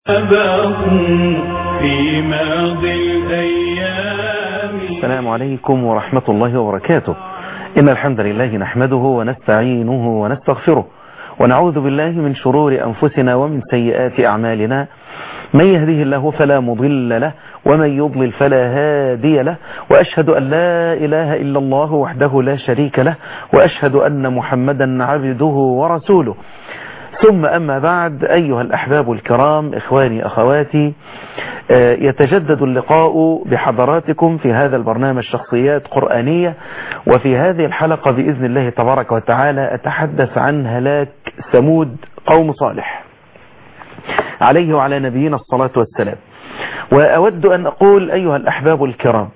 أباكم في ماضي الأيام السلام عليكم ورحمة الله وبركاته إن الحمد لله نحمده ونستعينه ونستغفره ونعوذ بالله من شرور أنفسنا ومن سيئات أعمالنا من يهده الله فلا مضل له ومن يضلل فلا هادي له وأشهد أن لا إله إلا الله وحده لا شريك له وأشهد أن محمدا عبده ورسوله ثم أما بعد أيها الأحباب الكرام إخواني أخواتي يتجدد اللقاء بحضراتكم في هذا البرنامج شخصيات قرآنية وفي هذه الحلقة بإذن الله تبارك وتعالى أتحدث عن هلاك ثمود قوم صالح عليه وعلى نبينا الصلاة والسلام وأود أن أقول أيها الأحباب الكرام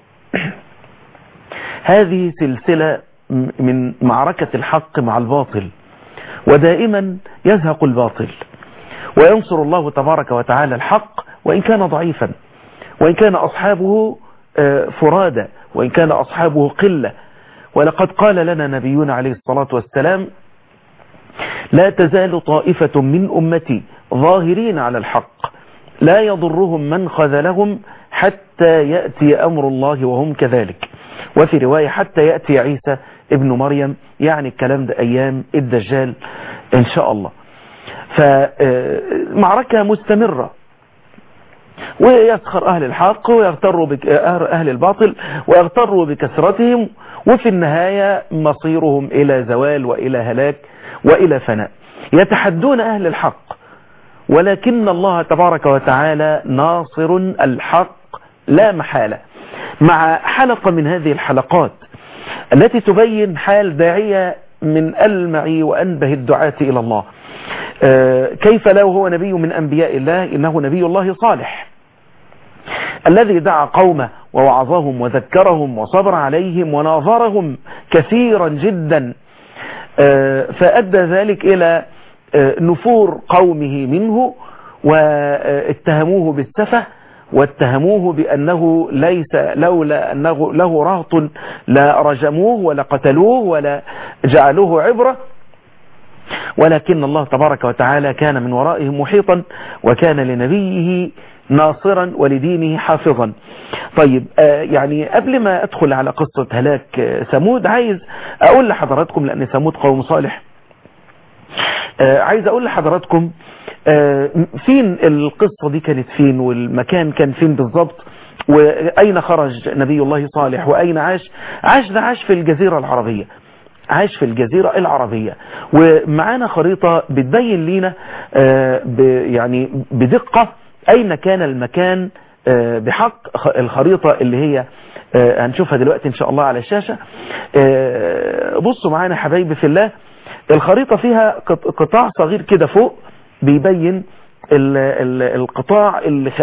هذه سلسلة من معركة الحق مع الباطل ودائما يزهق الباطل وينصر الله تبارك وتعالى الحق وإن كان ضعيفا وإن كان أصحابه فرادى وإن كان أصحابه قلة ولقد قال لنا نبينا عليه الصلاة والسلام لا تزال طائفة من أمتي ظاهرين على الحق لا يضرهم من خذلهم حتى يأتي أمر الله وهم كذلك وفي رواية حتى يأتي عيسى ابن مريم يعني الكلام ده أيام الدجال إن شاء الله فمعركة مستمرة ويسخر أهل الحق ويغتروا أهل الباطل ويغتروا بكثرتهم وفي النهاية مصيرهم إلى زوال وإلى هلاك وإلى فناء يتحدون أهل الحق ولكن الله تبارك وتعالى ناصر الحق لا محالة مع حلقة من هذه الحلقات التي تبين حال داعية من ألمع وأنبه الدعاة إلى الله كيف لو هو نبي من أنبياء الله إنه نبي الله صالح الذي دعا قومه ووعظهم وذكرهم وصبر عليهم وناظرهم كثيرا جدا فأدى ذلك إلى نفور قومه منه واتهموه بالسفه واتهموه بأنه ليس لولا أنه له رهط لا رجموه ولا قتلوه ولا جعلوه عبرة ولكن الله تبارك وتعالى كان من ورائهم محيطا وكان لنبيه ناصرا ولدينه حافظا طيب آه يعني قبل ما أدخل على قصة هلاك آه ثمود عايز أقول لحضراتكم لأن ثمود قوم صالح آه عايز أقول لحضراتكم فين القصة دي كانت فين والمكان كان فين بالضبط وأين خرج نبي الله صالح وأين عاش عاش ده عاش في الجزيرة العربية عاش في الجزيرة العربية ومعانا خريطة بتبين لنا يعني بدقة أين كان المكان بحق الخريطة اللي هي هنشوفها دلوقتي إن شاء الله على الشاشة بصوا معانا حبايبي في الله الخريطة فيها قطاع صغير كده فوق بيبين ال ال القطاع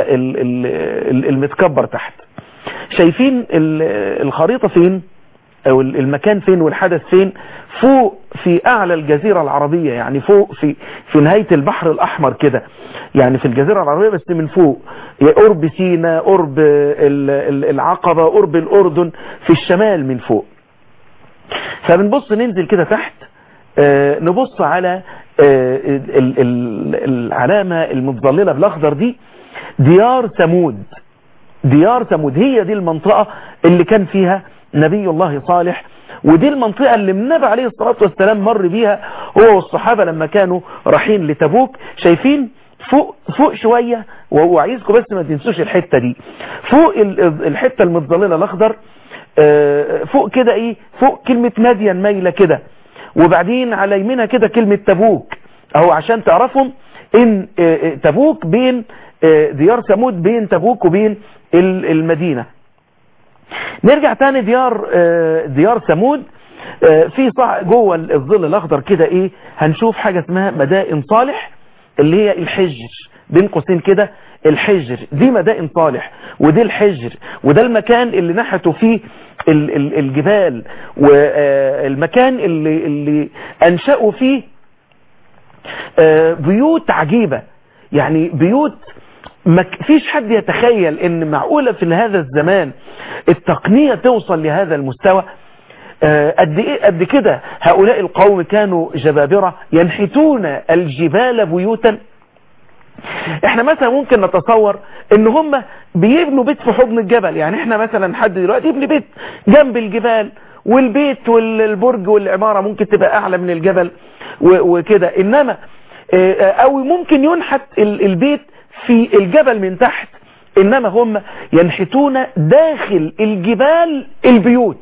المتكبر تحت شايفين الخريطة فين او المكان فين والحدث فين فوق في اعلى الجزيرة العربية يعني فوق في في نهاية البحر الاحمر كده يعني في الجزيرة العربية بس من فوق قرب سينا قرب العقبة قرب الاردن في الشمال من فوق فبنبص ننزل كده تحت نبص على العلامة المتظللة بالاخضر دي ديار ثمود ديار ثمود هي دي المنطقة اللي كان فيها نبي الله صالح ودي المنطقة اللي النبي عليه الصلاة والسلام مر بيها هو والصحابة لما كانوا رايحين لتبوك شايفين فوق فوق شوية وعايزكم بس ما تنسوش الحتة دي فوق الحتة المتظللة الاخضر فوق كده ايه فوق كلمة مدين ميلة كده وبعدين على يمينها كده كلمة تبوك اهو عشان تعرفهم ان تبوك بين ديار ثمود بين تبوك وبين المدينة نرجع تاني ديار ديار ثمود في صح جوه الظل الاخضر كده ايه هنشوف حاجة اسمها مدائن صالح اللي هي الحجر بين قوسين كده الحجر دي مدائن صالح ودي الحجر وده المكان اللي نحتوا فيه الجبال والمكان اللي, اللي انشأوا فيه بيوت عجيبة يعني بيوت ما فيش حد يتخيل ان معقولة في هذا الزمان التقنية توصل لهذا المستوى قد ايه قد كده هؤلاء القوم كانوا جبابرة ينحتون الجبال بيوتا احنا مثلا ممكن نتصور ان هم بيبنوا بيت في حضن الجبل يعني احنا مثلا حد دلوقتي يبني بيت جنب الجبال والبيت والبرج والعمارة ممكن تبقى اعلى من الجبل وكده انما او ممكن ينحت البيت في الجبل من تحت انما هم ينحتون داخل الجبال البيوت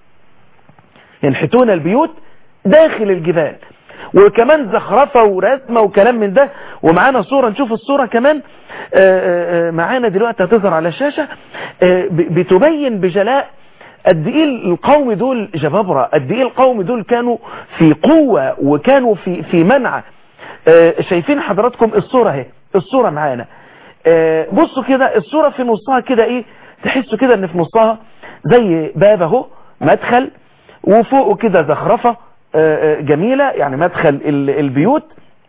ينحتون البيوت داخل الجبال وكمان زخرفة ورسمة وكلام من ده ومعانا صورة نشوف الصورة كمان معانا دلوقتي هتظهر على الشاشة بتبين بجلاء قد ايه القوم دول جبابرة قد ايه القوم دول كانوا في قوة وكانوا في في منع شايفين حضراتكم الصورة اهي الصورة معانا بصوا كده الصورة في نصها كده ايه تحسوا كده ان في نصها زي باب اهو مدخل وفوقه كده زخرفة جميلة يعني مدخل البيوت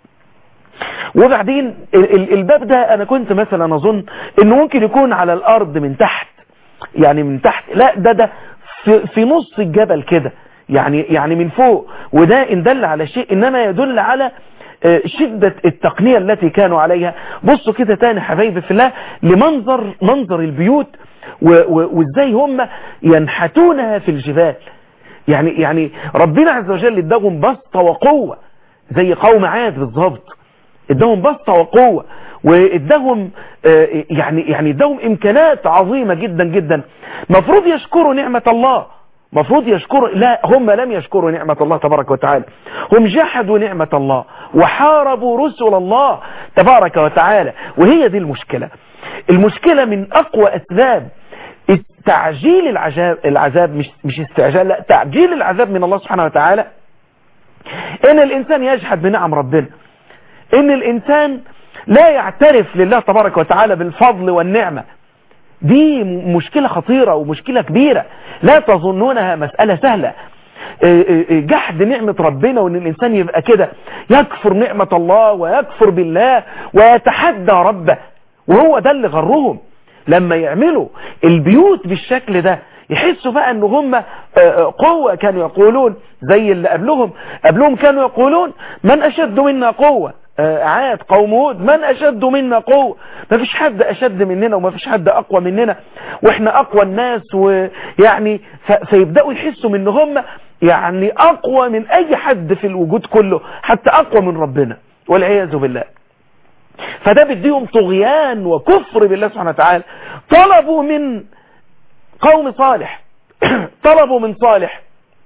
وبعدين الباب ده انا كنت مثلا اظن انه ممكن يكون على الارض من تحت يعني من تحت لا ده ده في, في نص الجبل كده يعني يعني من فوق وده ان دل على شيء انما يدل على شدة التقنية التي كانوا عليها بصوا كده تاني حبايبي في الله لمنظر منظر البيوت وازاي هم ينحتونها في الجبال يعني يعني ربنا عز وجل اداهم بسطة وقوة زي قوم عاد بالظبط اداهم بسطة وقوة واداهم يعني يعني اداهم امكانات عظيمة جدا جدا مفروض يشكروا نعمة الله مفروض يشكروا لا هم لم يشكروا نعمة الله تبارك وتعالى هم جحدوا نعمة الله وحاربوا رسل الله تبارك وتعالى وهي دي المشكلة المشكلة من اقوى اسباب تعجيل العذاب العذاب مش مش استعجال لا تعجيل العذاب من الله سبحانه وتعالى ان الانسان يجحد بنعم ربنا ان الانسان لا يعترف لله تبارك وتعالى بالفضل والنعمة دي مشكلة خطيرة ومشكلة كبيرة لا تظنونها مسألة سهلة جحد نعمة ربنا وان الانسان يبقى كده يكفر نعمة الله ويكفر بالله ويتحدى ربه وهو ده اللي غرهم لما يعملوا البيوت بالشكل ده يحسوا بقى ان هم قوة كانوا يقولون زي اللي قبلهم قبلهم كانوا يقولون من اشد منا قوة عاد قوم هود من اشد منا قوة ما فيش حد اشد مننا وما فيش حد اقوى مننا واحنا اقوى الناس ويعني فيبدأوا يحسوا ان هم يعني اقوى من اي حد في الوجود كله حتى اقوى من ربنا والعياذ بالله فده بديهم طغيان وكفر بالله سبحانه وتعالى طلبوا من قوم صالح طلبوا من صالح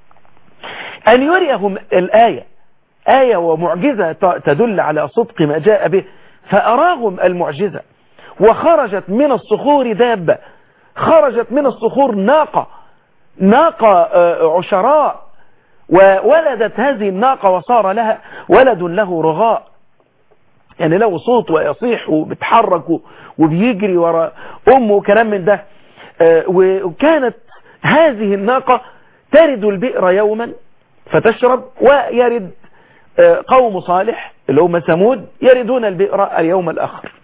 أن يريهم الآية آية ومعجزة تدل على صدق ما جاء به فأراهم المعجزة وخرجت من الصخور دابة خرجت من الصخور ناقة ناقة عشراء وولدت هذه الناقة وصار لها ولد له رغاء يعني له صوت ويصيح وبتحرك وبيجري وراء أمه وكلام من ده وكانت هذه الناقة ترد البئر يوما فتشرب ويرد قوم صالح اللي هم ثمود يردون البئر اليوم الآخر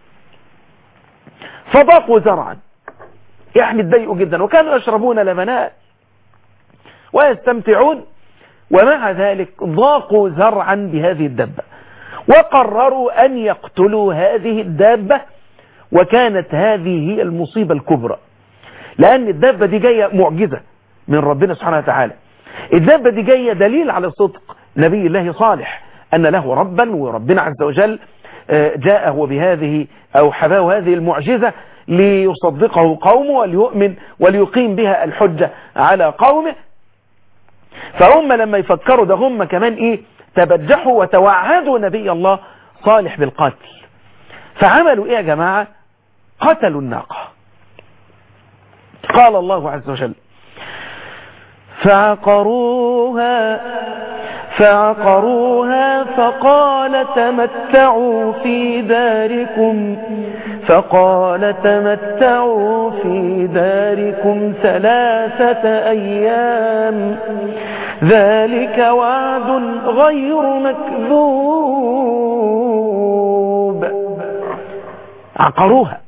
فضاقوا زرعا يعني اتضايقوا جدا وكانوا يشربون لبناء ويستمتعون ومع ذلك ضاقوا زرعا بهذه الدبة وقرروا أن يقتلوا هذه الدابة وكانت هذه هي المصيبة الكبرى لأن الدابة دي جاية معجزة من ربنا سبحانه وتعالى الدابة دي جاية دليل على صدق نبي الله صالح أن له ربا وربنا عز وجل جاءه بهذه أو حباه هذه المعجزة ليصدقه قومه وليؤمن وليقيم بها الحجة على قومه فهم لما يفكروا ده هم كمان ايه تبجحوا وتوعدوا نبي الله صالح بالقتل فعملوا ايه يا جماعة قتلوا الناقة قال الله عز وجل فعقروها فعقروها فقال تمتعوا في داركم فقال تمتعوا في داركم ثلاثة أيام ذلك وعد غير مكذوب عقروها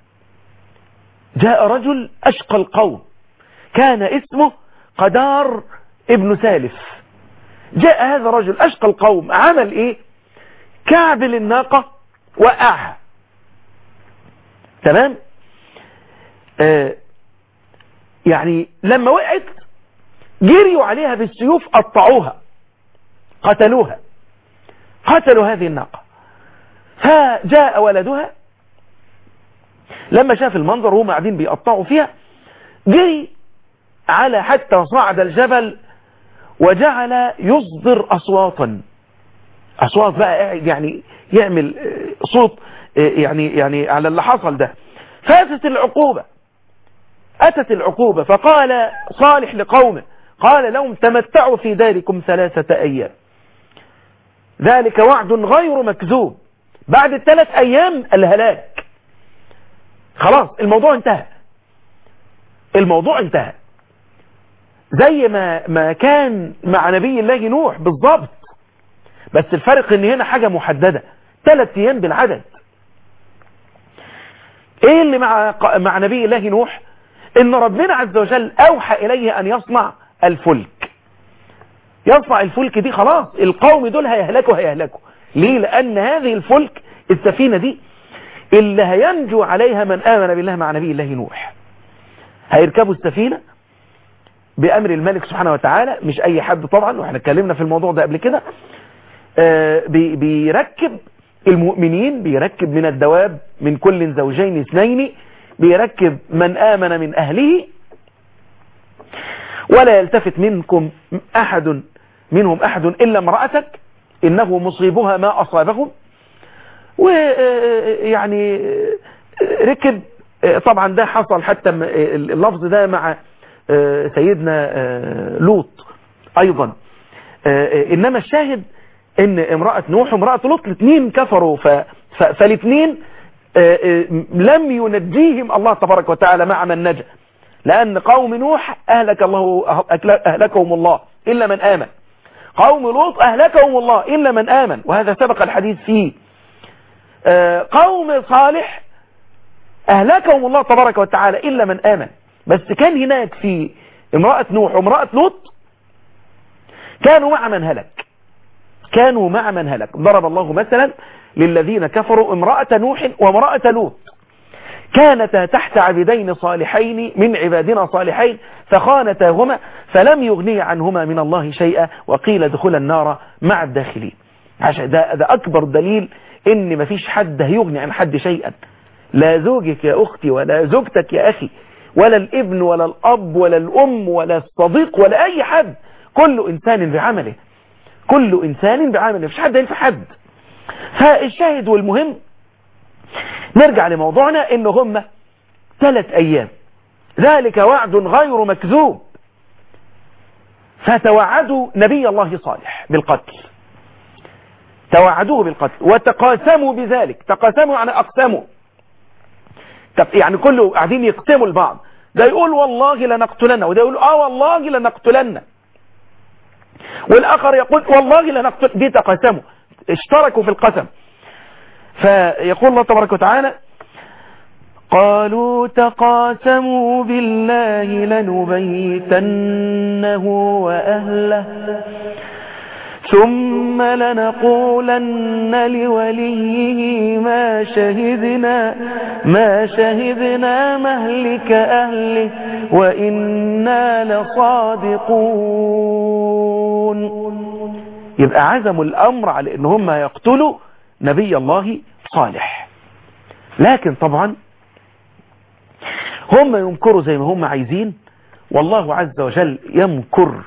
جاء رجل أشقى القوم كان اسمه قدار ابن سالف جاء هذا الرجل أشقى القوم عمل إيه كعبل الناقة وقعها تمام آه يعني لما وقعت جريوا عليها بالسيوف قطعوها قتلوها قتلوا هذه الناقة فجاء ولدها لما شاف المنظر وهم قاعدين بيقطعوا فيها جري على حتى صعد الجبل وجعل يصدر أصواتا أصوات بقى قاعد يعني يعمل صوت يعني يعني على اللي حصل ده فاتت العقوبة أتت العقوبة فقال صالح لقومه قال لهم تمتعوا في داركم ثلاثة أيام ذلك وعد غير مكذوب بعد الثلاث أيام الهلاك خلاص الموضوع انتهى الموضوع انتهى زي ما ما كان مع نبي الله نوح بالضبط بس الفرق ان هنا حاجة محددة ثلاث ايام بالعدد ايه اللي مع مع نبي الله نوح ان ربنا عز وجل اوحى اليه ان يصنع الفلك يصنع الفلك دي خلاص القوم دول هيهلكوا هيهلكوا ليه لان هذه الفلك السفينة دي اللي هينجو عليها من آمن بالله مع نبي الله نوح هيركبوا السفينة بأمر الملك سبحانه وتعالى مش أي حد طبعا واحنا اتكلمنا في الموضوع ده قبل كده آه بي بيركب المؤمنين بيركب من الدواب من كل زوجين اثنين بيركب من آمن من أهله ولا يلتفت منكم أحد منهم أحد إلا امرأتك إنه مصيبها ما أصابهم ويعني ركب طبعا ده حصل حتى اللفظ ده مع سيدنا لوط أيضا إنما الشاهد إن امرأة نوح وامرأة لوط الاثنين كفروا فالاثنين لم ينجيهم الله تبارك وتعالى مع من نجا لأن قوم نوح أهلك الله أهلكهم الله إلا من آمن قوم لوط أهلكهم الله إلا من آمن وهذا سبق الحديث فيه قوم صالح أهلكهم الله تبارك وتعالى إلا من آمن بس كان هناك في امرأة نوح وامرأة لوط كانوا مع من هلك كانوا مع من هلك ضرب الله مثلا للذين كفروا امرأة نوح وامرأة لوط كانتا تحت عبدين صالحين من عبادنا صالحين فخانتاهما فلم يغني عنهما من الله شيئا وقيل ادخل النار مع الداخلين عشان ده, ده أكبر دليل ان مفيش حد هيغني عن حد شيئا لا زوجك يا اختي ولا زوجتك يا اخي ولا الابن ولا الاب ولا الام ولا الصديق ولا اي حد كل انسان بعمله كل انسان بعمله مفيش حد ينفع حد فالشاهد والمهم نرجع لموضوعنا ان هم ثلاث ايام ذلك وعد غير مكذوب فتوعدوا نبي الله صالح بالقتل توعدوه بالقتل وتقاسموا بذلك تقاسموا يعني اقسموا طب يعني كله قاعدين يقسموا البعض ده يقول والله لنقتلن وده يقول اه والله لنقتلن والاخر يقول والله لنقتل دي تقاسموا اشتركوا في القسم فيقول الله تبارك وتعالى قالوا تقاسموا بالله لنبيتنه وأهله ثم لنقولن لوليه ما شهدنا ما شهدنا مهلك أهله وإنا لصادقون يبقى عزموا الأمر على إن هم يقتلوا نبي الله صالح لكن طبعا هم يمكروا زي ما هم عايزين والله عز وجل يمكر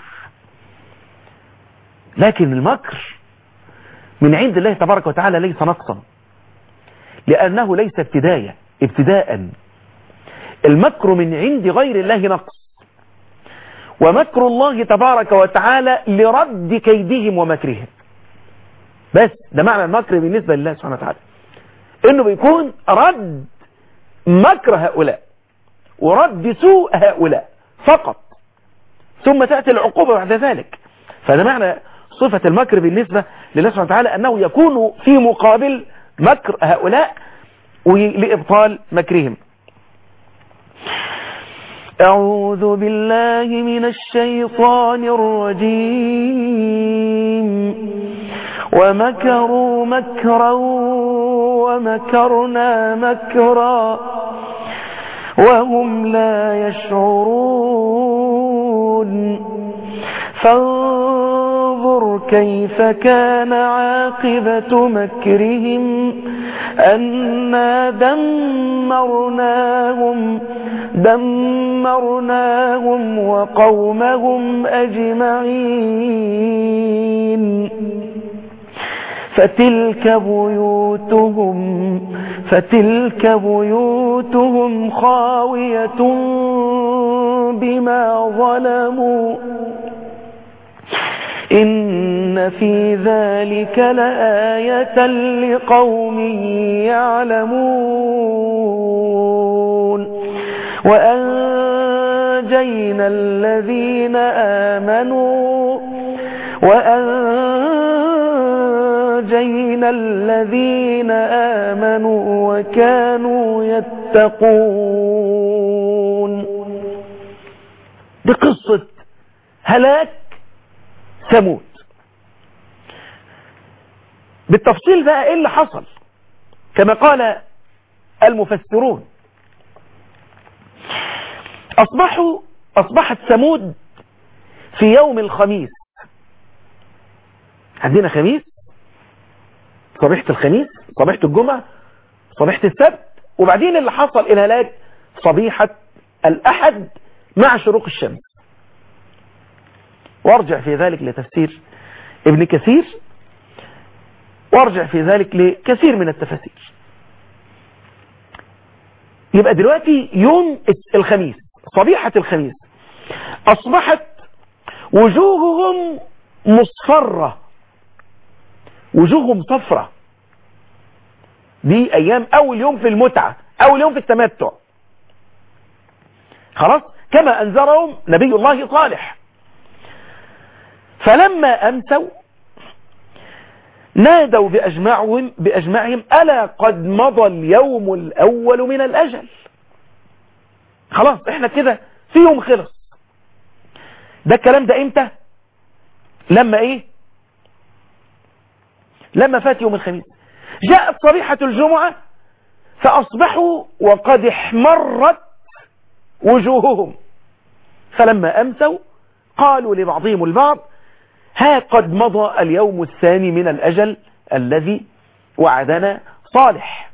لكن المكر من عند الله تبارك وتعالى ليس نقصا لأنه ليس ابتداية ابتداء المكر من عند غير الله نقص ومكر الله تبارك وتعالى لرد كيدهم ومكرهم بس ده معنى المكر بالنسبة لله سبحانه وتعالى انه بيكون رد مكر هؤلاء ورد سوء هؤلاء فقط ثم تأتي العقوبة بعد ذلك فده معنى صفة المكر بالنسبة لله سبحانه وتعالى أنه يكون في مقابل مكر هؤلاء لإبطال مكرهم أعوذ بالله من الشيطان الرجيم ومكروا مكرا ومكرنا مكرا وهم لا يشعرون فانظر كيف كان عاقبة مكرهم أنا دمرناهم دمرناهم وقومهم أجمعين فتلك بيوتهم فتلك بيوتهم خاوية بما ظلموا إن في ذلك لآية لقوم يعلمون وأنجينا الذين آمنوا وأنجينا الذين آمنوا وكانوا يتقون بقصة هلاك ثمود بالتفصيل بقى ايه اللي حصل كما قال المفسرون اصبحوا اصبحت ثمود في يوم الخميس عندنا خميس صبيحة الخميس صبيحة الجمعة صبيحة السبت وبعدين اللي حصل الهلاك صبيحة الاحد مع شروق الشمس وارجع في ذلك لتفسير ابن كثير وارجع في ذلك لكثير من التفاسير يبقى دلوقتي يوم الخميس صبيحة الخميس أصبحت وجوههم مصفرة وجوههم صفرة دي أيام أول يوم في المتعة أول يوم في التمتع خلاص كما أنذرهم نبي الله صالح فلما أمسوا نادوا بأجمعهم, بأجمعهم ألا قد مضى اليوم الأول من الأجل خلاص احنا كده في يوم خلص ده الكلام ده امتى لما ايه لما فات يوم الخميس جاءت صبيحة الجمعة فأصبحوا وقد احمرت وجوههم فلما أمسوا قالوا لبعضهم البعض ها قد مضى اليوم الثاني من الأجل الذي وعدنا صالح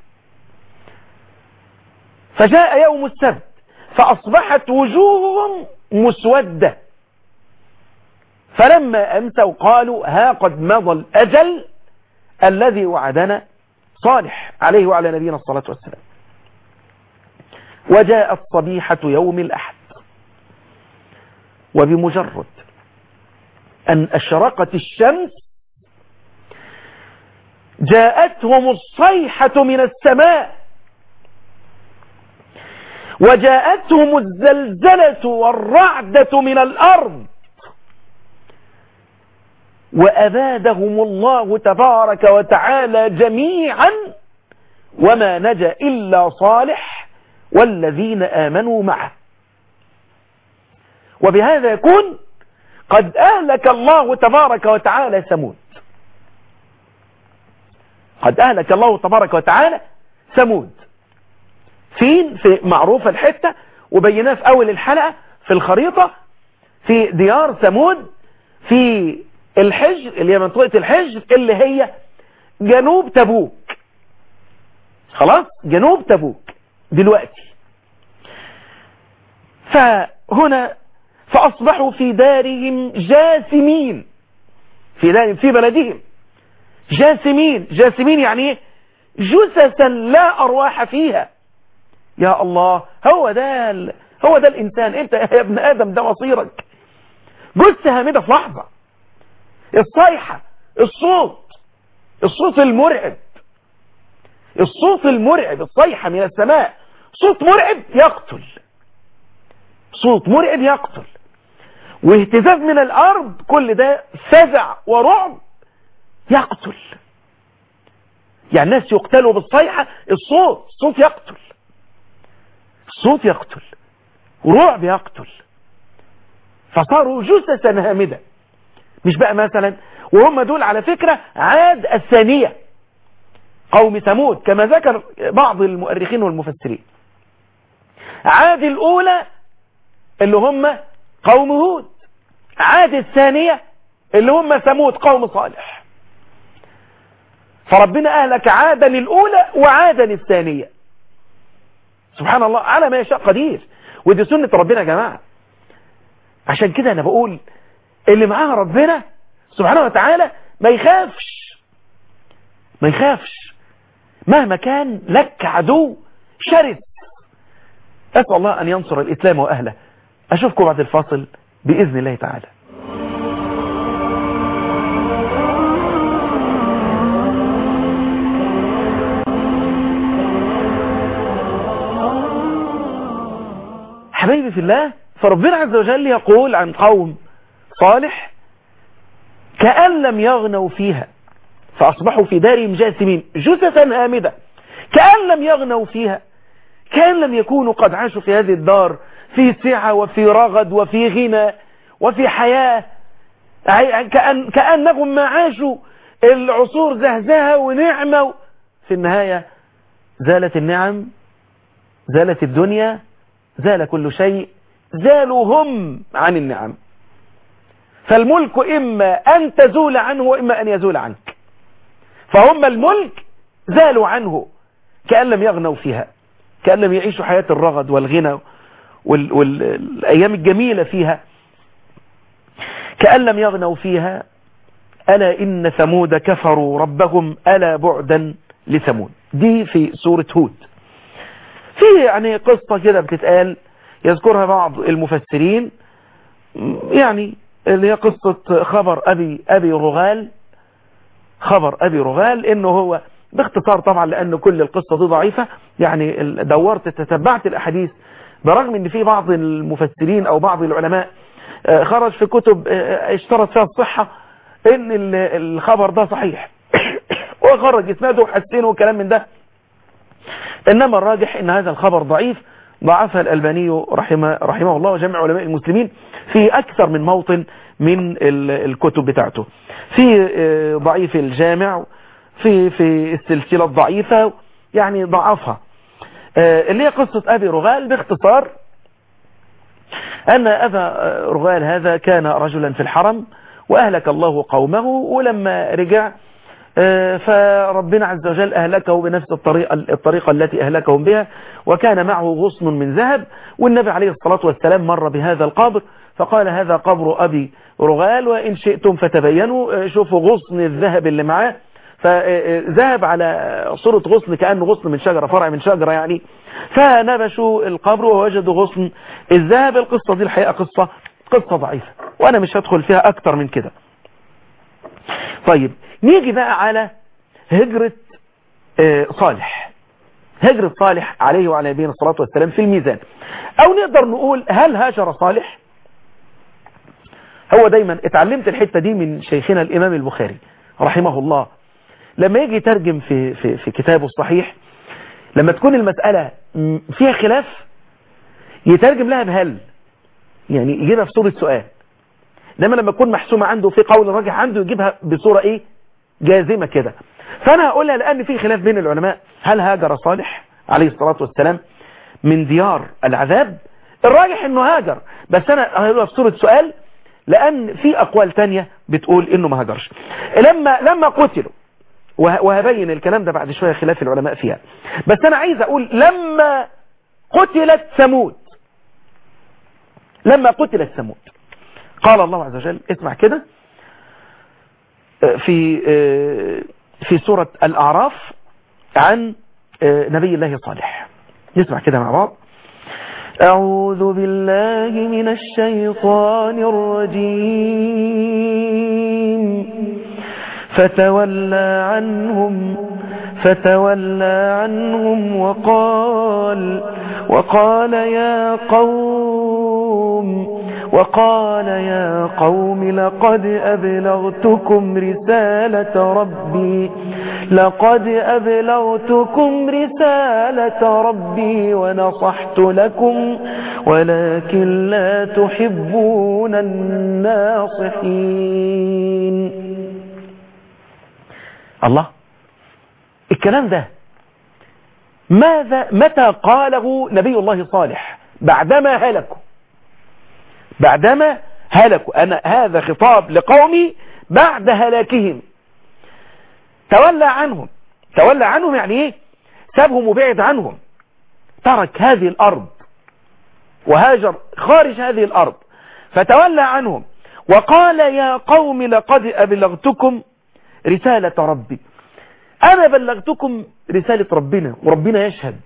فجاء يوم السبت فأصبحت وجوههم مسودة فلما أمسوا قالوا ها قد مضى الأجل الذي وعدنا صالح عليه وعلى نبينا الصلاة والسلام وجاءت صبيحة يوم الأحد وبمجرد أن أشرقت الشمس جاءتهم الصيحة من السماء وجاءتهم الزلزلة والرعدة من الأرض وأبادهم الله تبارك وتعالى جميعا وما نجا إلا صالح والذين آمنوا معه وبهذا يكون قد أهلك الله تبارك وتعالى ثمود قد أهلك الله تبارك وتعالى ثمود فين في معروفة الحتة وبيناه في أول الحلقة في الخريطة في ديار ثمود في الحجر اللي هي منطقة الحجر اللي هي جنوب تبوك خلاص جنوب تبوك دلوقتي فهنا فأصبحوا في دارهم جاثمين في دارهم في بلدهم جاثمين جاثمين يعني ايه جثثا لا أرواح فيها يا الله هو ده ال... هو ده الإنسان انت يا ابن آدم ده مصيرك جثة هامدة في لحظة الصيحة الصوت الصوت المرعب الصوت المرعب الصيحة من السماء صوت مرعب يقتل صوت مرعب يقتل واهتزاز من الأرض كل ده فزع ورعب يقتل يعني الناس يقتلوا بالصيحة الصوت الصوت يقتل الصوت يقتل ورعب يقتل فصاروا جثثا هامدة مش بقى مثلا وهم دول على فكرة عاد الثانية قوم ثمود كما ذكر بعض المؤرخين والمفسرين عاد الأولى اللي هم قوم هود عاد الثانية اللي هم ثمود قوم صالح فربنا أهلك عادا الأولى وعادا الثانية سبحان الله على ما يشاء قدير ودي سنة ربنا يا جماعة عشان كده أنا بقول اللي معاه ربنا سبحانه وتعالى ما يخافش ما يخافش مهما كان لك عدو شرس أسأل الله أن ينصر الإسلام وأهله أشوفكم بعد الفاصل بإذن الله تعالى حبايبي في الله فربنا عز وجل يقول عن قوم صالح كأن لم يغنوا فيها فأصبحوا في دارهم جاثمين جثثا هامدة كأن لم يغنوا فيها كأن لم يكونوا قد عاشوا في هذه الدار في سعة وفي رغد وفي غنى وفي حياة كأن كأنهم ما عاشوا العصور زهزها ونعمة في النهاية زالت النعم زالت الدنيا زال كل شيء زالوا هم عن النعم فالملك إما أن تزول عنه وإما أن يزول عنك فهم الملك زالوا عنه كأن لم يغنوا فيها كأن لم يعيشوا حياة الرغد والغنى وال... والأيام الجميلة فيها كأن لم يغنوا فيها ألا إن ثمود كفروا ربهم ألا بعدا لثمود دي في سورة هود في يعني قصة كده بتتقال يذكرها بعض المفسرين يعني اللي هي قصة خبر أبي, أبي رغال خبر أبي رغال إنه هو باختصار طبعا لأن كل القصة دي ضعيفة يعني دورت تتبعت الأحاديث برغم ان في بعض المفسرين او بعض العلماء خرج في كتب اشترط فيها الصحة ان الخبر ده صحيح وخرج اسناده وحسنه وكلام من ده انما الراجح ان هذا الخبر ضعيف ضعفها الألباني رحمه, رحمه الله وجمع علماء المسلمين في أكثر من موطن من الكتب بتاعته في ضعيف الجامع في في السلسلة الضعيفة يعني ضعفها اللي هي قصة أبي رغال باختصار أن أبا رغال هذا كان رجلا في الحرم وأهلك الله قومه ولما رجع فربنا عز وجل أهلكه بنفس الطريقة, الطريقة التي أهلكهم بها وكان معه غصن من ذهب والنبي عليه الصلاة والسلام مر بهذا القبر فقال هذا قبر أبي رغال وإن شئتم فتبينوا شوفوا غصن الذهب اللي معاه فذهب على صورة غصن كأنه غصن من شجرة فرع من شجرة يعني فنبشوا القبر ووجدوا غصن الذهب القصة دي الحقيقة قصة قصة ضعيفة وأنا مش هدخل فيها أكتر من كده طيب نيجي بقى على هجرة صالح هجرة صالح عليه وعلى نبينا الصلاة والسلام في الميزان أو نقدر نقول هل هاجر صالح هو دايما اتعلمت الحتة دي من شيخنا الإمام البخاري رحمه الله لما يجي يترجم في, في, في كتابه الصحيح لما تكون المسألة فيها خلاف يترجم لها بهل يعني يجيبها في صورة سؤال انما لما تكون محسومة عنده في قول راجح عنده يجيبها بصورة ايه جازمة كده فانا هقولها لان في خلاف بين العلماء هل هاجر صالح عليه الصلاة والسلام من ديار العذاب الراجح انه هاجر بس انا هقولها في صورة سؤال لان في اقوال تانية بتقول انه ما هاجرش لما لما قتلوا وهبين الكلام ده بعد شوية خلاف العلماء فيها بس انا عايز اقول لما قتلت ثمود لما قتلت ثمود قال الله عز وجل اسمع كده في في سورة الأعراف عن نبي الله صالح نسمع كده مع بعض أعوذ بالله من الشيطان الرجيم فتولى عنهم فتولى عنهم وقال وقال يا قوم وقال يا قوم لقد أبلغتكم رسالة ربي لقد أبلغتكم رسالة ربي ونصحت لكم ولكن لا تحبون الناصحين الله الكلام ده ماذا متى قاله نبي الله صالح بعدما هلكوا بعدما هلكوا أنا هذا خطاب لقومي بعد هلاكهم تولى عنهم تولى عنهم يعني ايه سابهم وبعد عنهم ترك هذه الأرض وهاجر خارج هذه الأرض فتولى عنهم وقال يا قوم لقد أبلغتكم رسالة ربي أنا بلغتكم رسالة ربنا وربنا يشهد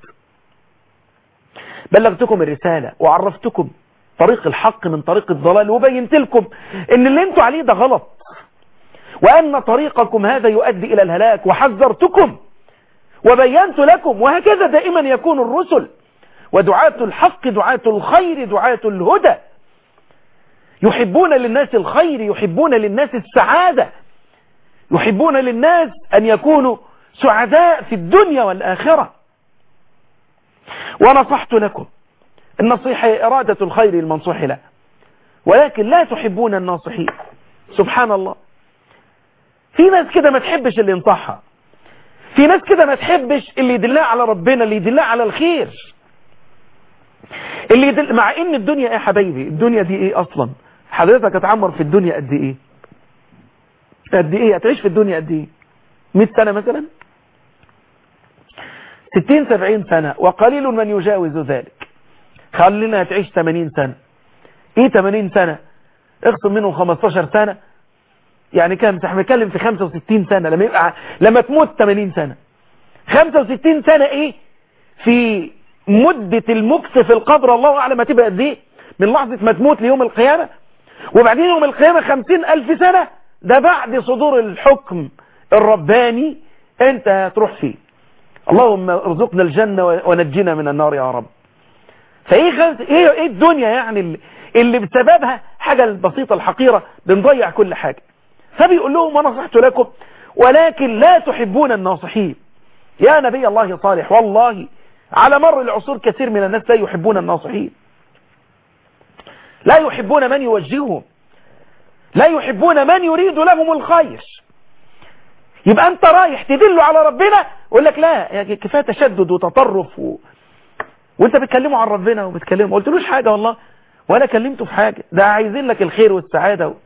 بلغتكم الرسالة وعرفتكم طريق الحق من طريق الضلال وبينت لكم ان اللي انتوا عليه ده غلط وان طريقكم هذا يؤدي الى الهلاك وحذرتكم وبينت لكم وهكذا دائما يكون الرسل ودعاة الحق دعاة الخير دعاة الهدى يحبون للناس الخير يحبون للناس السعادة يحبون للناس أن يكونوا سعداء في الدنيا والآخرة ونصحت لكم النصيحة هي إرادة الخير المنصوح له ولكن لا تحبون الناصحين سبحان الله في ناس كده ما تحبش اللي ينصحها في ناس كده ما تحبش اللي يدلها على ربنا اللي يدلها على الخير اللي يدل مع ان الدنيا ايه يا حبايبي الدنيا دي ايه اصلا حضرتك هتعمر في الدنيا قد ايه قد ايه هتعيش في الدنيا قد ايه 100 سنة مثلا 60 70 سنة وقليل من يجاوز ذلك خلينا هتعيش 80 سنة ايه 80 سنة اخصم منهم 15 سنة يعني كام احنا بنتكلم في 65 سنة لما يبقى لما تموت 80 سنة 65 سنة ايه في مدة المكس في القبر الله اعلم هتبقى قد ايه من لحظة ما تموت ليوم القيامة وبعدين يوم القيامة 50 الف سنة ده بعد صدور الحكم الرباني انت هتروح فيه اللهم ارزقنا الجنة ونجنا من النار يا رب فايه خلت ايه ايه الدنيا يعني اللي, اللي بسببها حاجة البسيطة الحقيرة بنضيع كل حاجة فبيقول لهم ونصحت لكم ولكن لا تحبون الناصحين يا نبي الله صالح والله على مر العصور كثير من الناس لا يحبون الناصحين لا يحبون من يوجههم لا يحبون من يريد لهم الخير يبقى انت رايح تدله على ربنا يقول لك لا يعني كفايه تشدد وتطرف و... وانت بتكلمه عن ربنا وبتكلمه ما قلتلوش حاجه والله ولا كلمته في حاجه ده عايزين لك الخير والسعاده و...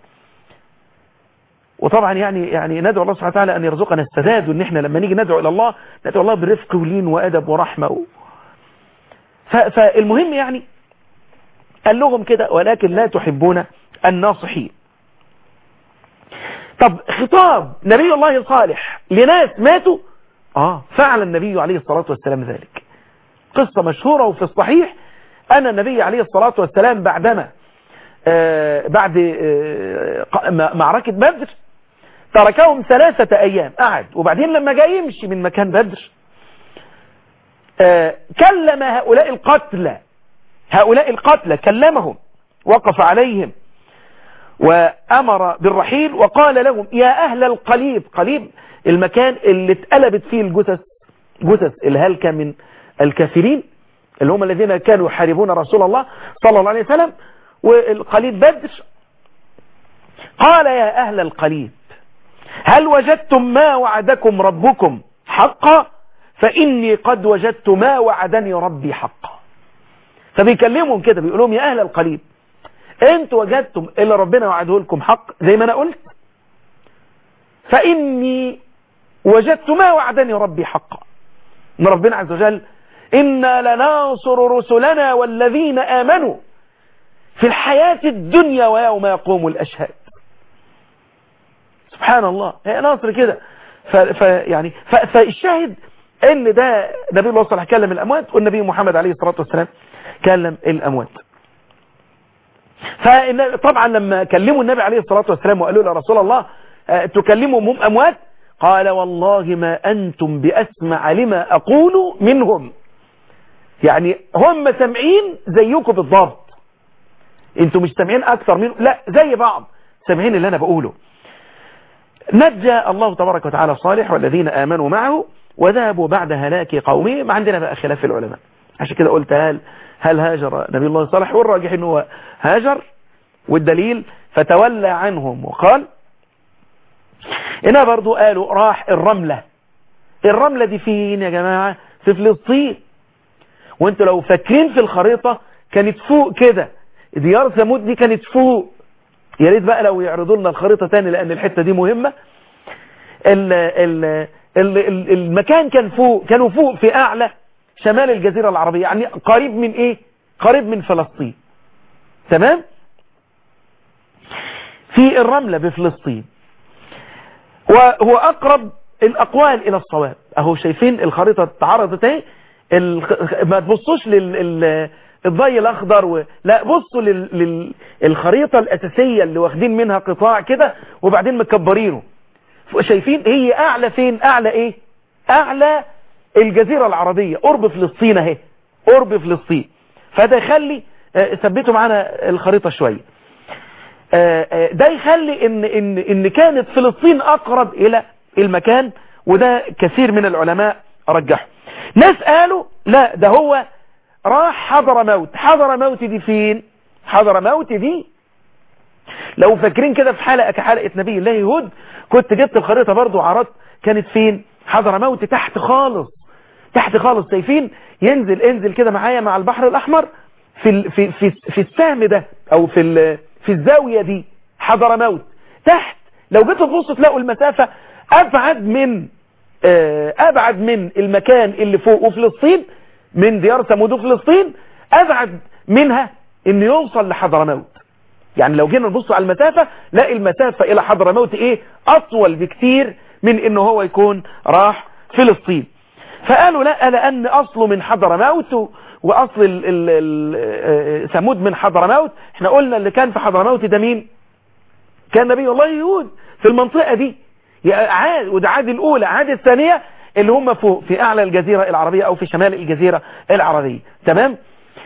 وطبعا يعني يعني ندعو الله سبحانه وتعالى ان يرزقنا السداد وان احنا لما نيجي ندعو الى الله ندعو الله برفق ولين وادب ورحمه و... ف... فالمهم يعني قال لهم كده ولكن لا تحبون الناصحين طب خطاب نبي الله صالح لناس ماتوا اه فعل النبي عليه الصلاة والسلام ذلك قصة مشهورة وفي الصحيح أن النبي عليه الصلاة والسلام بعدما آه بعد آه معركة بدر تركهم ثلاثة أيام قعد وبعدين لما جاء يمشي من مكان بدر آه كلم هؤلاء القتلى هؤلاء القتلى كلمهم وقف عليهم وأمر بالرحيل وقال لهم يا أهل القليب قليب المكان اللي اتقلبت فيه الجثث جثث الهلكة من الكافرين اللي هم الذين كانوا يحاربون رسول الله صلى الله عليه وسلم والقليب بدر قال يا أهل القليب هل وجدتم ما وعدكم ربكم حقا فإني قد وجدت ما وعدني ربي حقا فبيكلمهم كده بيقول لهم يا أهل القليب انتوا وجدتم اللي ربنا وعده لكم حق زي ما انا قلت فاني وجدت ما وعدني ربي حقا ان ربنا عز وجل انا لننصر رسلنا والذين امنوا في الحياة الدنيا ويوم يقوم الاشهاد سبحان الله هي نصر كده فيعني فالشاهد ان ده نبي الله صلى الله عليه وسلم كلم الاموات والنبي محمد عليه الصلاة والسلام كلم الاموات فطبعا لما كلموا النبي عليه الصلاة والسلام وقالوا له يا رسول الله تكلمهم هم أموات قال والله ما أنتم بأسمع لما أقول منهم يعني هم سامعين زيكم بالضبط انتم مش سامعين أكثر منهم لا زي بعض سامعين اللي أنا بقوله نجى الله تبارك وتعالى صالح والذين آمنوا معه وذهبوا بعد هلاك قومه ما عندنا بقى خلاف العلماء عشان كده قلت هل هل هاجر نبي الله صالح والراجح انه هاجر والدليل فتولى عنهم وقال هنا برضو قالوا راح الرملة الرملة دي فين يا جماعة في فلسطين وانتوا لو فاكرين في الخريطة كانت فوق كده ديار ثمود دي كانت فوق يا ريت بقى لو يعرضوا لنا الخريطة تاني لان الحتة دي مهمة ال ال ال ال المكان كان فوق كانوا فوق في اعلى شمال الجزيرة العربية يعني قريب من ايه قريب من فلسطين تمام في الرملة بفلسطين وهو اقرب الاقوال الى الصواب اهو شايفين الخريطة اتعرضت اهي ما تبصوش للضي الاخضر و... لا بصوا للخريطة الاساسية اللي واخدين منها قطاع كده وبعدين مكبرينه شايفين هي اعلى فين اعلى ايه اعلى الجزيرة العربية قرب فلسطين اهي قرب فلسطين فده يخلي ثبتوا معانا الخريطة شوية ده يخلي ان, إن, إن كانت فلسطين اقرب الى المكان وده كثير من العلماء رجحوا ناس قالوا لا ده هو راح حضر موت حضر موت دي فين حضر موت دي لو فاكرين كده في حلقة كحلقة نبي الله هود كنت جبت الخريطة برضو عرضت كانت فين حضر موت تحت خالص تحت خالص شايفين ينزل انزل كده معايا مع البحر الاحمر في ال في في في السهم ده او في في الزاوية دي حضر موت تحت لو جيتوا تبصوا تلاقوا المسافة ابعد من ابعد من المكان اللي فوق وفلسطين من ديار ثمود وفلسطين ابعد منها ان يوصل لحضرموت يعني لو جينا نبص على المسافة لا المسافة الى حضرموت ايه اطول بكتير من انه هو يكون راح فلسطين فقالوا لا لان اصله من حضرموت واصل ثمود من حضرموت احنا قلنا اللي كان في حضرموت ده مين كان نبي الله يهود في المنطقة دي عاد وده عاد الاولى عاد الثانية اللي هم فوق في اعلى الجزيرة العربية او في شمال الجزيرة العربية تمام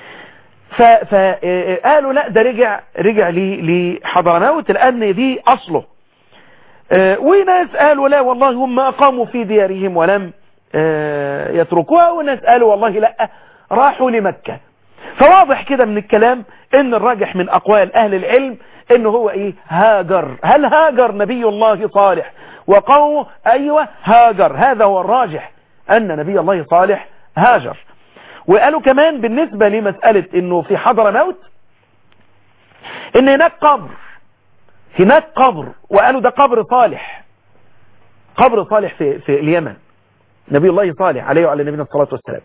فقالوا لا ده رجع رجع لحضرموت لان دي اصله وناس قالوا لا والله هم اقاموا في ديارهم ولم يتركوها وناس قالوا والله لا راحوا لمكة فواضح كده من الكلام ان الراجح من اقوال اهل العلم ان هو ايه هاجر هل هاجر نبي الله صالح وقومه ايوه هاجر هذا هو الراجح ان نبي الله صالح هاجر وقالوا كمان بالنسبة لمسألة انه في حضر موت ان هناك قبر هناك قبر وقالوا ده قبر صالح قبر صالح في, في اليمن نبي الله صالح عليه وعلى نبينا الصلاة والسلام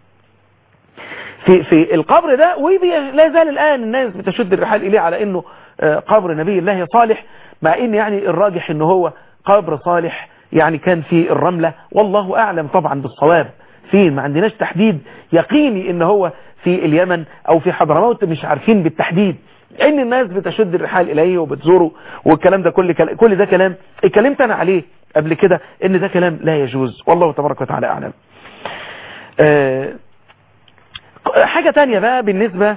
في في القبر ده ولا زال الآن الناس بتشد الرحال إليه على أنه قبر نبي الله صالح مع أن يعني الراجح أنه هو قبر صالح يعني كان في الرملة والله أعلم طبعا بالصواب فين ما عندناش تحديد يقيني ان هو في اليمن او في حضرموت مش عارفين بالتحديد ان الناس بتشد الرحال اليه وبتزوره والكلام ده كل كل ده كلام اتكلمت انا عليه قبل كده ان ده كلام لا يجوز والله تبارك وتعالى اعلم أه حاجة تانية بقى بالنسبة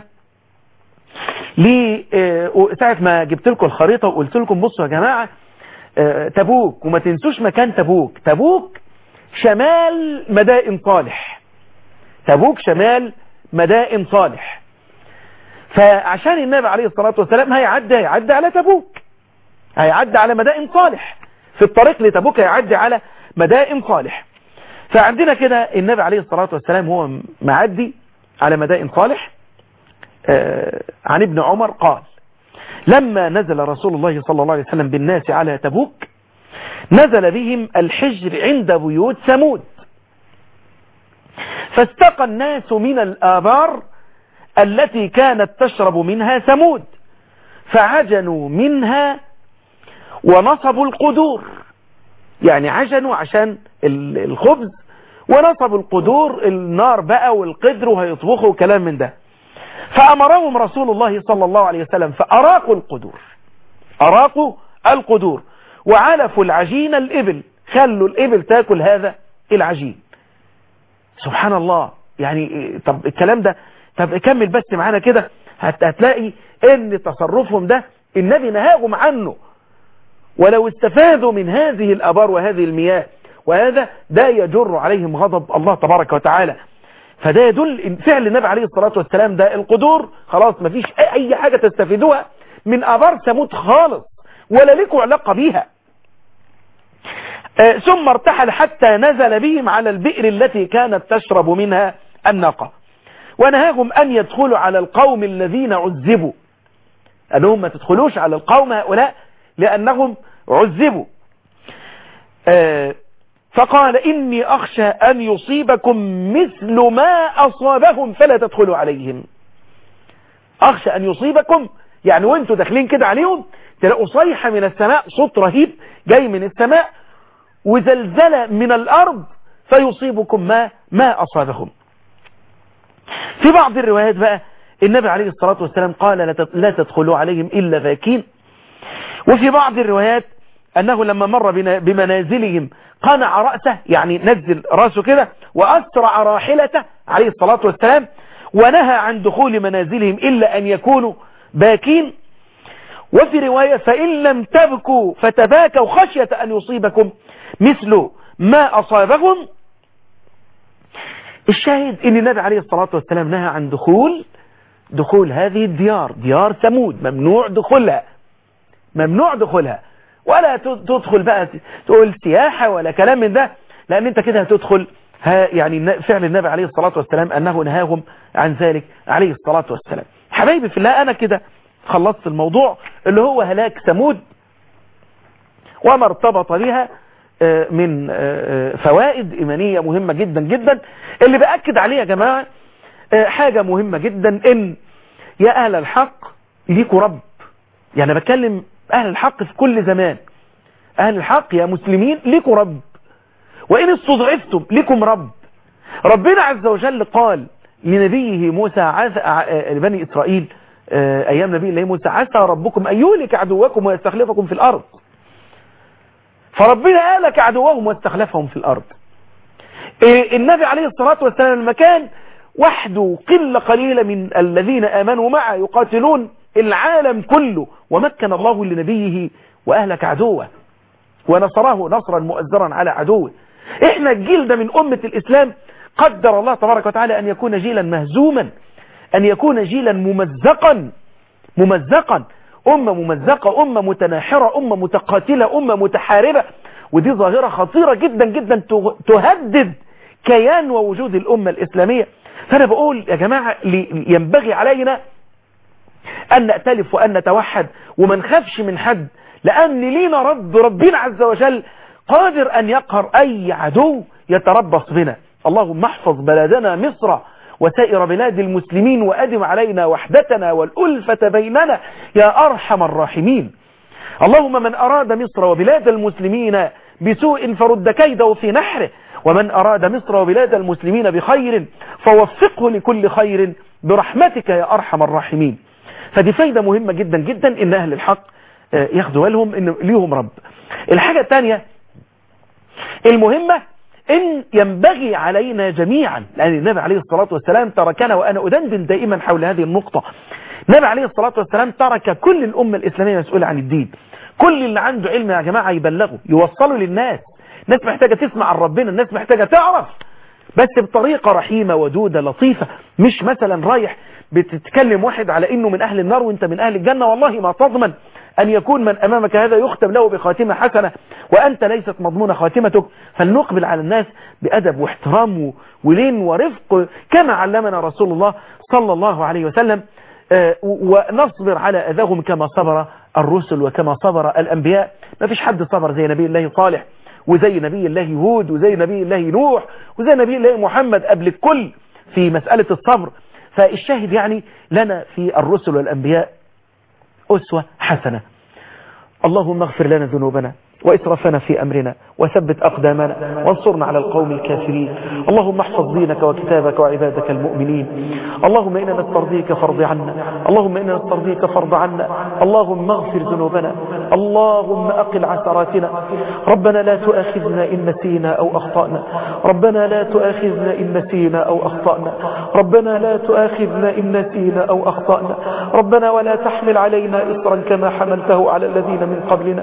ل ساعة ما جبت لكم الخريطة وقلت لكم بصوا يا جماعة أه تبوك وما تنسوش مكان تبوك تبوك شمال مدائن صالح تبوك شمال مدائن صالح فعشان النبي عليه الصلاة والسلام هيعدي هيعدي على تبوك هيعدي على مدائن صالح في الطريق لتبوك هيعدي على مدائن صالح فعندنا كده النبي عليه الصلاة والسلام هو معدي على مدائن صالح آه عن ابن عمر قال لما نزل رسول الله صلى الله عليه وسلم بالناس على تبوك نزل بهم الحجر عند بيوت ثمود فاستقى الناس من الآبار التي كانت تشرب منها ثمود فعجنوا منها ونصبوا القدور يعني عجنوا عشان الخبز ونصبوا القدور النار بقى والقدر وهيطبخوا كلام من ده فأمرهم رسول الله صلى الله عليه وسلم فأراقوا القدور أراقوا القدور وعلفوا العجين الإبل خلوا الإبل تاكل هذا العجين سبحان الله يعني طب الكلام ده طب كمل بس معانا كده هتلاقي ان تصرفهم ده النبي نهاهم عنه ولو استفادوا من هذه الأبار وهذه المياه وهذا ده يجر عليهم غضب الله تبارك وتعالى فده يدل فعل النبي عليه الصلاة والسلام ده القدور خلاص مفيش أي حاجة تستفيدوها من أبار ثمود خالص ولا لكم علاقة بيها آه، ثم ارتحل حتى نزل بهم على البئر التي كانت تشرب منها الناقة ونهاهم أن يدخلوا على القوم الذين عذبوا أنهم ما تدخلوش على القوم هؤلاء لأنهم عذبوا آه، فقال إني أخشى أن يصيبكم مثل ما أصابهم فلا تدخلوا عليهم أخشى أن يصيبكم يعني وانتوا داخلين كده عليهم تلاقوا صيحة من السماء صوت رهيب جاي من السماء وزلزلة من الأرض فيصيبكم ما ما أصابهم في بعض الروايات بقى النبي عليه الصلاة والسلام قال لا تد- لا تدخلوا عليهم إلا باكين وفي بعض الروايات أنه لما مر بنا- بمنازلهم قنع رأسه يعني نزل رأسه كده وأسرع راحلته عليه الصلاة والسلام ونهى عن دخول منازلهم إلا أن يكونوا باكين وفي رواية فإن لم تبكوا فتباكوا خشية أن يصيبكم مثل ما أصابهم الشاهد ان النبي عليه الصلاة والسلام نهى عن دخول دخول هذه الديار ديار ثمود ممنوع دخولها ممنوع دخولها ولا ت- تدخل بقى تقول سياحة ولا كلام من ده لان انت كده هتدخل ها يعني الن- فعل النبي عليه الصلاة والسلام انه نهاهم عن ذلك عليه الصلاة والسلام حبايبي في الله انا كده خلصت الموضوع اللي هو هلاك ثمود وما ارتبط بها آه، من آه، فوائد إيمانية مهمة جدا جدا اللي بأكد عليه يا جماعة آه، حاجة مهمة جدا إن يا أهل الحق ليكوا رب يعني بكلم أهل الحق في كل زمان أهل الحق يا مسلمين ليكوا رب وإن استضعفتم لكم رب ربنا عز وجل قال لنبيه موسى عز... آه، لبني إسرائيل آه، أيام نبي الله موسى عسى ربكم أن يهلك عدوكم ويستخلفكم في الأرض فربنا أهلك عدوهم واستخلفهم في الأرض إيه النبي عليه الصلاة والسلام لما كان وحده قلة قليلة من الذين آمنوا معه يقاتلون العالم كله ومكن الله لنبيه وأهلك عدوه ونصره نصرا مؤزرا على عدوه احنا الجيل ده من أمة الإسلام قدر الله تبارك وتعالى أن يكون جيلا مهزوما أن يكون جيلا ممزقا ممزقا أمة ممزقة أمة متناحرة أمة متقاتلة أمة متحاربة ودي ظاهرة خطيرة جدا جدا ته- تهدد كيان ووجود الأمة الإسلامية فأنا بقول يا جماعة لي- ينبغي علينا أن نأتلف وأن نتوحد وما نخافش من حد لأن لينا رب ربنا عز وجل قادر أن يقهر أي عدو يتربص بنا اللهم احفظ بلدنا مصر وسائر بلاد المسلمين وأدم علينا وحدتنا والألفة بيننا يا أرحم الراحمين اللهم من أراد مصر وبلاد المسلمين بسوء فرد كيده في نحره ومن أراد مصر وبلاد المسلمين بخير فوفقه لكل خير برحمتك يا أرحم الراحمين فدي فايدة مهمة جدا جدا إن أهل الحق آه، ياخدوا بالهم إن ليهم رب الحاجة الثانية المهمة إن ينبغي علينا جميعا لأن النبي عليه الصلاة والسلام تركنا وأنا أدندن دائما حول هذه النقطة النبي عليه الصلاة والسلام ترك كل الأمة الإسلامية مسؤولة عن الدين كل اللي عنده علم يا جماعة يبلغه يوصله للناس الناس محتاجة تسمع عن ربنا الناس محتاجة تعرف بس بطريقة رحيمة ودودة لطيفة مش مثلا رايح بتتكلم واحد على انه من اهل النار وانت من اهل الجنة والله ما تضمن ان يكون من امامك هذا يختم له بخاتمة حسنة وانت ليست مضمونة خاتمتك فلنقبل على الناس بادب واحترام و- ولين ورفق كما علمنا رسول الله صلى الله عليه وسلم آه، ونصبر على اذاهم كما صبر الرسل وكما صبر الانبياء ما فيش حد صبر زي نبي الله صالح وزي نبي الله هود وزي نبي الله نوح وزي نبي الله محمد قبل الكل في مسألة الصبر فالشاهد يعني لنا في الرسل والأنبياء أسوة حسنة اللهم اغفر لنا ذنوبنا وإسرافنا في أمرنا وثبت أقدامنا وانصرنا على القوم الكافرين اللهم احفظ دينك وكتابك وعبادك المؤمنين اللهم إنا نسترضيك فرض عنا اللهم إنا نسترضيك فرض عنا اللهم اغفر ذنوبنا اللهم أقل عثراتنا ربنا لا تؤاخذنا إن نسينا أو أخطأنا ربنا لا تؤاخذنا إن نسينا أو أخطأنا ربنا لا تؤاخذنا إن نسينا أو أخطأنا ربنا ولا تحمل علينا إصرا كما حملته على الذين من قبلنا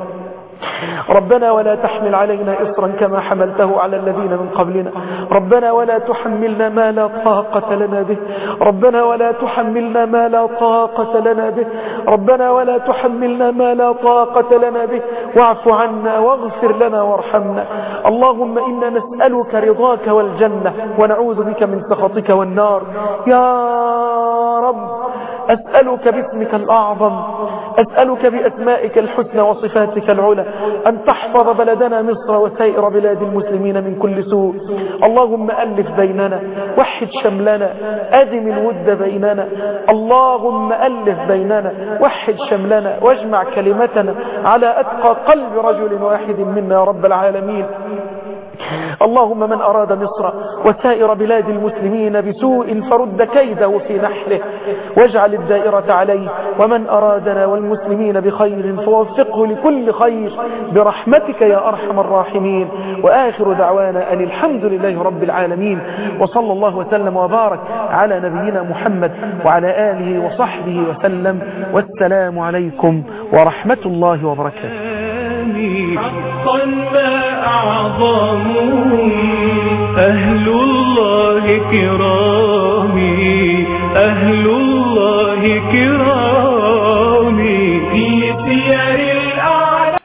ربنا ولا تحمل علينا إصرا كما حملته على الذين من قبلنا ربنا ولا تحملنا ما لا طاقة لنا به ربنا ولا تحملنا ما لا طاقة لنا به ربنا ولا تحملنا ما لا طاقة لنا به واعف عنا واغفر لنا وارحمنا اللهم إنا نسألك رضاك والجنة ونعوذ بك من سخطك والنار يا رب أسألك باسمك الأعظم أسألك بأسمائك الحسنى وصفاتك العلى أن تحفظ بلدنا مصر وسائر بلاد المسلمين من كل سوء اللهم ألف بيننا وحد شملنا أدم الود بيننا اللهم ألف بيننا وحد شملنا واجمع كلمتنا على أتقى قلب رجل واحد منا يا رب العالمين اللهم من أراد مصر وسائر بلاد المسلمين بسوء فرد كيده في نحره واجعل الدائرة عليه ومن أرادنا والمسلمين بخير فوفقه لكل خير برحمتك يا أرحم الراحمين وآخر دعوانا أن الحمد لله رب العالمين وصلى الله وسلم وبارك على نبينا محمد وعلى آله وصحبه وسلم والسلام عليكم ورحمة الله وبركاته حقا ما أعظمهم أهل الله كرامي أهل الله كرامي